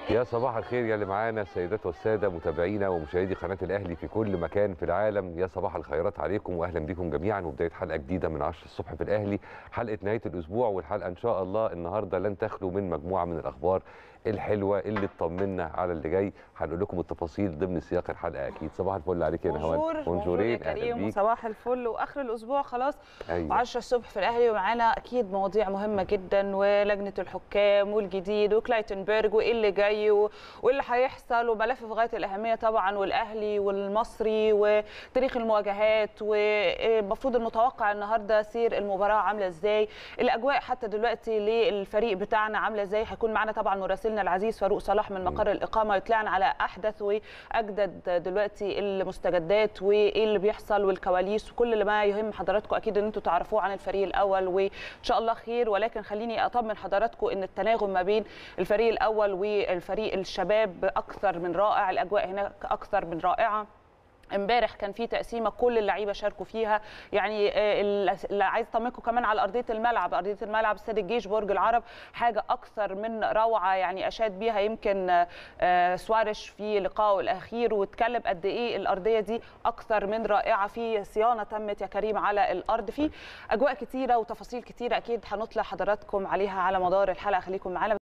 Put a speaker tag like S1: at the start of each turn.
S1: يا صباح الخير يا اللي معانا السيدات والساده متابعينا ومشاهدي قناه الاهلي في كل مكان في العالم يا صباح الخيرات عليكم واهلا بكم جميعا وبدايه حلقه جديده من 10 الصبح في الاهلي حلقه نهايه الاسبوع والحلقه ان شاء الله النهارده لن تخلو من مجموعه من الاخبار الحلوه اللي تطمنا على اللي جاي هنقول لكم التفاصيل ضمن سياق الحلقه اكيد صباح الفل عليك يا نهوان
S2: بونجور بونجور يا
S1: بونجورين اهلا
S2: كريم
S1: بيك
S2: وصباح الفل واخر الاسبوع خلاص
S1: ايوه
S2: و10 الصبح في الاهلي ومعانا اكيد مواضيع مهمه جدا ولجنه الحكام والجديد وكلايتنبرج وايه اللي جاي و- وايه اللي هيحصل وملف في غايه الاهميه طبعا والاهلي والمصري وتاريخ المواجهات والمفروض المتوقع النهارده سير المباراه عامله ازاي الاجواء حتى دلوقتي للفريق بتاعنا عامله ازاي هيكون معانا طبعا مراسلنا العزيز فاروق صلاح من مقر الاقامه يطلعنا على احدث واجدد دلوقتي المستجدات وايه اللي بيحصل والكواليس وكل اللي ما يهم حضراتكم اكيد ان انتم تعرفوه عن الفريق الاول وان شاء الله خير ولكن خليني اطمن حضراتكم ان التناغم ما بين الفريق الاول والفريق الشباب اكثر من رائع الاجواء هناك اكثر من رائعه امبارح كان في تقسيمه كل اللعيبه شاركوا فيها يعني آه، اللي عايز اطمنكم كمان على ارضيه الملعب ارضيه الملعب استاد الجيش برج العرب حاجه اكثر من روعه يعني اشاد بيها يمكن آه، آه، سوارش في لقائه الاخير واتكلم قد ايه الارضيه دي اكثر من رائعه في صيانه تمت يا كريم على الارض في اجواء كتيره وتفاصيل كتيره اكيد هنطلع حضراتكم عليها على مدار الحلقه خليكم معانا